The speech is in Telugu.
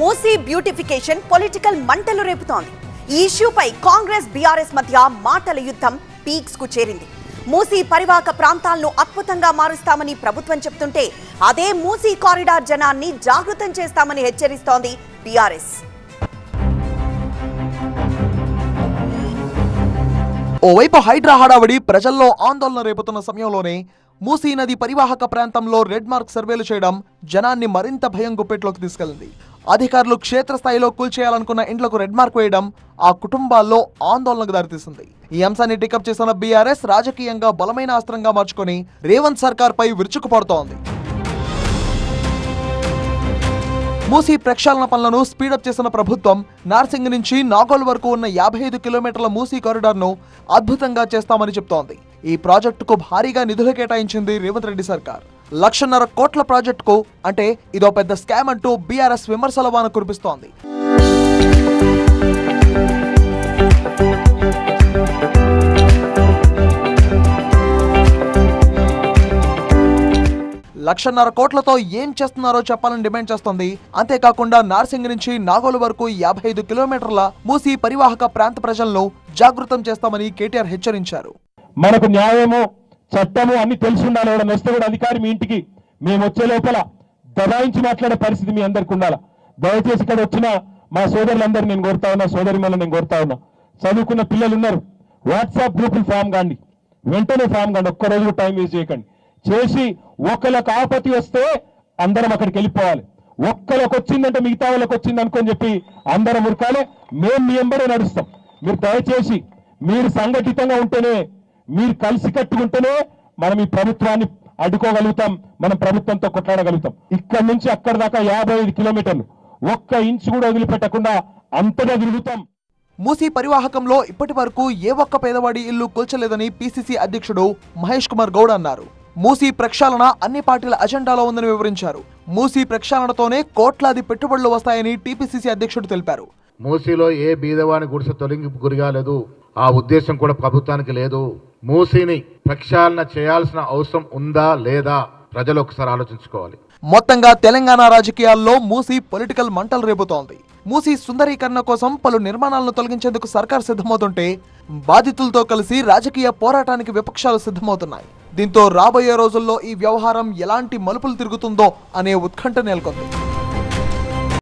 మూసీ బ్యూటిఫికేషన్ పొలిటికల్ మంటలు రేపుతోంది ఈ ఇష్యూపై కాంగ్రెస్ బీఆర్ఎస్ మధ్య మాటల యుద్ధం పీక్స్ కు చేరింది మూసీ పరివాహక ప్రాంతాలను అద్భుతంగా మారుస్తామని ప్రభుత్వం చెప్తుంటే అదే మూసీ కారిడార్ జనాన్ని జాగృతం చేస్తామని హెచ్చరిస్తోంది బీఆర్ఎస్ ఓవైపు హైడ్రా హడావడి ప్రజల్లో ఆందోళన రేపుతున్న సమయంలోనే మూసీ నది పరివాహక ప్రాంతంలో రెడ్ మార్క్ సర్వేలు చేయడం జనాన్ని మరింత భయం గుప్పెట్లోకి తీసుకెళ్లింది అధికారులు క్షేత్రస్థాయిలో కూల్చేయాలనుకున్న ఇండ్లకు రెడ్ మార్క్ వేయడం ఆ కుటుంబాల్లో ఆందోళనకు దారితీసింది ఈ అంశాన్ని టికప్ చేసిన బీఆర్ఎస్ రాజకీయంగా బలమైన అస్త్రంగా మార్చుకొని రేవంత్ సర్కార్ పై విరుచుకుపడుతోంది మూసీ ప్రక్షాళన పనులను స్పీడప్ చేసిన ప్రభుత్వం నార్సింగ్ నుంచి నాగోల్ వరకు ఉన్న యాభై ఐదు కిలోమీటర్ల మూసీ కారిడార్ను అద్భుతంగా చేస్తామని చెప్తోంది ఈ ప్రాజెక్టుకు భారీగా నిధులు కేటాయించింది రేవంత్ రెడ్డి సర్కార్ లక్షన్నర కోట్ల ప్రాజెక్టుకు అంటే ఇదో పెద్ద స్కామ్ అంటూ బీఆర్ఎస్ విమర్శల వాన కురిపిస్తోంది లక్షన్నర కోట్లతో ఏం చేస్తున్నారో చెప్పాలని డిమాండ్ చేస్తోంది అంతేకాకుండా నార్సింగ్ నుంచి నాగోలు వరకు యాభై ఐదు కిలోమీటర్ల మూసీ పరివాహక ప్రాంత ప్రజలను జాగృతం చేస్తామని కేటీఆర్ హెచ్చరించారు మనకు న్యాయము చట్టము అన్ని తెలిసి ఉండాలి ఎవడన్నా వస్తే కూడా అధికారి మీ ఇంటికి మేము వచ్చే లోపల దబాయించి మాట్లాడే పరిస్థితి మీ అందరికి ఉండాలి దయచేసి ఇక్కడ వచ్చిన మా సోదరులందరూ నేను కోరుతా ఉన్నా సోదరి నేను కోరుతా ఉన్నా చదువుకున్న పిల్లలు ఉన్నారు వాట్సాప్ గ్రూపులు ఫామ్ కాండి వెంటనే ఫామ్ కాండి ఒక్క రోజు కూడా టైం వేస్ట్ చేయకండి చేసి ఒకళ్ళకి ఆపత్తి వస్తే అందరం అక్కడికి వెళ్ళిపోవాలి ఒక్కళ్ళకి వచ్చిందంటే మిగతా వాళ్ళకి వచ్చింది అనుకొని చెప్పి అందరం ఉరకాలి మేము మీ ఎంబడే నడుస్తాం మీరు దయచేసి మీరు సంఘటితంగా ఉంటేనే మీరు కలిసి కట్టుకుంటేనే మనం ఈ ప్రభుత్వాన్ని అడ్డుకోగలుగుతాం మనం ప్రభుత్వంతో కొట్లాడగలుగుతాం ఇక్కడి నుంచి అక్కడి దాకా యాభై ఐదు కిలోమీటర్లు ఒక్క ఇంచు కూడా వదిలిపెట్టకుండా అంతగా తిరుగుతాం మూసీ పరివాహకంలో ఇప్పటి వరకు ఏ ఒక్క పేదవాడి ఇల్లు కూల్చలేదని పీసీసీ అధ్యక్షుడు మహేష్ కుమార్ గౌడ్ అన్నారు మూసీ ప్రక్షాళన అన్ని పార్టీల అజెండాలో ఉందని వివరించారు మూసీ ప్రక్షాళనతోనే కోట్లాది పెట్టుబడులు వస్తాయని టీపీసీసీ అధ్యక్షుడు తెలిపారు మూసీలో ఏ బీదవాని గుడిసె తొలగింపు గురిగాలేదు ఆ ఉద్దేశం కూడా ప్రభుత్వానికి లేదు మూసీని ప్రక్షాళన చేయాల్సిన అవసరం ఉందా లేదా ప్రజలు ఒకసారి ఆలోచించుకోవాలి మొత్తంగా తెలంగాణ రాజకీయాల్లో మూసీ పొలిటికల్ మంటలు రేపుతోంది మూసీ సుందరీకరణ కోసం పలు నిర్మాణాలను తొలగించేందుకు సర్కార్ సిద్ధమవుతుంటే బాధితులతో కలిసి రాజకీయ పోరాటానికి విపక్షాలు సిద్ధమవుతున్నాయి దీంతో రాబోయే రోజుల్లో ఈ వ్యవహారం ఎలాంటి మలుపులు తిరుగుతుందో అనే ఉత్కంఠ నెలకొంది